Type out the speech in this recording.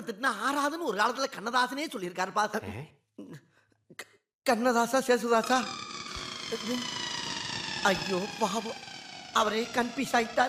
அடுத்தவனை திட்டினா ஆறாதுன்னு ஒரு காலத்துல கண்ணதாசனே சொல்லியிருக்காரு பா க- கண்ணதாசா சேசுதாசா ஐயோ பாவம் அவரே கன்ஃபியூஸ் ஆயிட்டார்